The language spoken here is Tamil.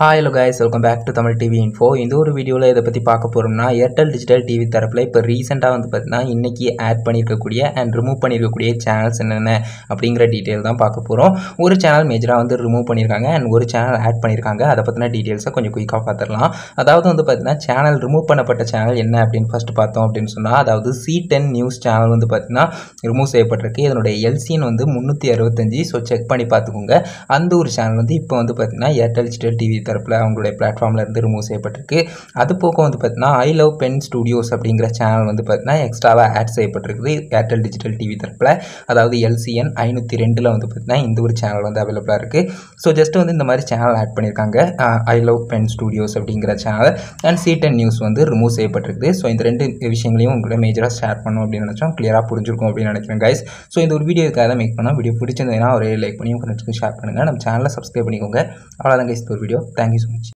hi hello guys welcome back to Tamil TV info இந்த ஒரு வீடியோவில் இதை பற்றி பார்க்க போகிறோம்னா ஏர்டெல் டிஜிட்டல் டிவி தரப்பில் இப்போ ரீசெண்டாக வந்து பார்த்தீங்கன்னா இன்றைக்கி ஆட் பண்ணியிருக்கக்கூடிய அண்ட் ரிமூவ் பண்ணியிருக்கக்கூடிய சேனல்ஸ் என்னென்ன அப்படிங்கிற டீட்டெயில் தான் பார்க்க போகிறோம் ஒரு சேனல் மேஜராக வந்து ரிமூவ் பண்ணியிருக்காங்க அண்ட் ஒரு சேனல் ஆட் பண்ணியிருக்காங்க அதை பற்றின டீட்டெயில்ஸை கொஞ்சம் குயிக்காக பார்த்துடலாம் அதாவது வந்து பார்த்தீங்கன்னா சேனல் ரிமூவ் பண்ணப்பட்ட சேனல் என்ன அப்படின்னு ஃபஸ்ட்டு பார்த்தோம் அப்படின்னு சொன்னால் அதாவது சி டென் நியூஸ் சேனல் வந்து பார்த்தீங்கன்னா ரிமூவ் செய்யப்பட்டிருக்கு இதனுடைய எல்சின்னு வந்து முந்நூற்றி அறுபத்தஞ்சி ஸோ செக் பண்ணி பார்த்துக்கோங்க அந்த ஒரு சேனல் வந்து இப்போ வந்து பார்த்தீங்கன்னா ஏர்டெல் டிஜிட்டல் டிவி தரப்பில் அவங்களுடைய பிளாட்ஃபார்மில் இருந்து ரிமூவ் செய்யப்பட்டிருக்கு அது போக வந்து பார்த்தீங்கன்னா ஐ லவ் பென் ஸ்டுடியோஸ் அப்படிங்கிற சேனல் வந்து பார்த்தீங்கன்னா எக்ஸ்ட்ராவாக ஆட் செய்யப்பட்டிருக்குது ஏர்டெல் டிஜிட்டல் டிவி தரப்பில் அதாவது எல்சிஎன் ஐநூற்றி ரெண்டில் வந்து பார்த்தீங்கன்னா இந்த ஒரு சேனல் வந்து அவைலபிளாக இருக்குது ஸோ ஜஸ்ட் வந்து இந்த மாதிரி சேனல் ஆட் பண்ணியிருக்காங்க ஐ லவ் பென் ஸ்டுடியோஸ் அப்படிங்கிற channel and C ten news வந்து ரிமூவ் செய்யப்பட்டிருக்குது ஸோ இந்த ரெண்டு விஷயங்களையும் உங்களோட மேஜராக ஷேர் பண்ணணும் அப்படின்னு நினச்சோம் கிளியராக புரிஞ்சிருக்கும் அப்படின்னு நினைக்கிறேன் கைஸ் ஸோ இந்த ஒரு வீடியோக்காக தான் மேக் பண்ணோம் வீடியோ பிடிச்சிருந்ததுன்னா ஒரே லைக் பண்ணி உங்கள் ஃப்ரெண்ட்ஸ்க்கு ஷேர் பண்ணுங்கள் நம்ம சேனலை சப்ஸ்கிரைப் பண்ணிக்கோங்க அவ்வளோதான் கைஸ் ஒரு வீடியோ தேங்க்யூ ஸோ மச்